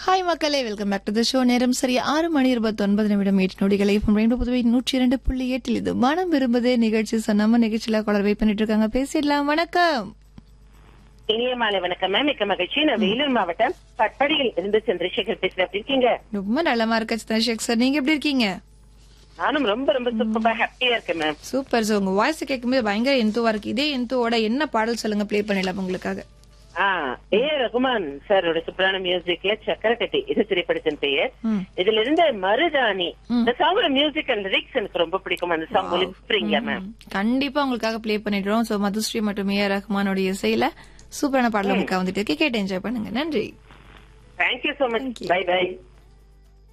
Hi மக்களே welcome back to the show நேரம் சரி ஆறு மணி இருபத்தி ஒன்பது நிமிடம் எட்டு நொடிகளை ரெண்டு புதுவை நூற்றி இரண்டு புள்ளி எட்டில் இது மனம் விரும்புதே நிகழ்ச்சி சொன்னாம நிகழ்ச்சியில குளர் வெயிட் பண்ணிட்டு இருக்காங்க பேசிடலாம் வணக்கம் இனிய மாலை வணக்கம் மேம் மிக்க மகிழ்ச்சி நான் வேலூர் மாவட்டம் பட்படியில் இருந்து சந்திரசேகர் பேசுறேன் எப்படி இருக்கீங்க ரொம்ப நல்லமா இருக்க சந்திரசேக் சார் நீங்க எப்படி இருக்கீங்க நானும் ரொம்ப ரொம்ப சூப்பரா ஹாப்பியா இருக்கேன் மேம் சூப்பர் சார் உங்க வாய்ஸ் கேட்கும்போது பயங்கர எந்துவா இருக்கு இதே எந்துவோட என்ன பாடல் சொல்லுங்க ப்ளே பண்ணிடலாம் உங்களுக்காக ஆ ஏ ரகுமான் சாரோட சூப்பரான மியூசிக்ல சக்கரக்கட்டி இது திரைப்படத்தின் பெயர் ம். இதுல இருந்த மருதாணி இந்த சாங்கோட மியூசிக் அண்ட் லிரிக்ஸ் எனக்கு ரொம்ப பிடிக்கும் அந்த சாங் ஒலிப்புறீங்க மேம் கண்டிப்பா உங்களுக்காக ப்ளே பண்ணிடுறோம் சோ மதுஸ்ரீ மற்றும் ஏ ஆர் ரஹ்மானோட இசையில சூப்பரான பாடல் உங்களுக்கு வந்துட்டு இருக்கு கேட்டு என்ஜாய் பண்ணுங்க நன்றி thank you so much Thank you. Bye by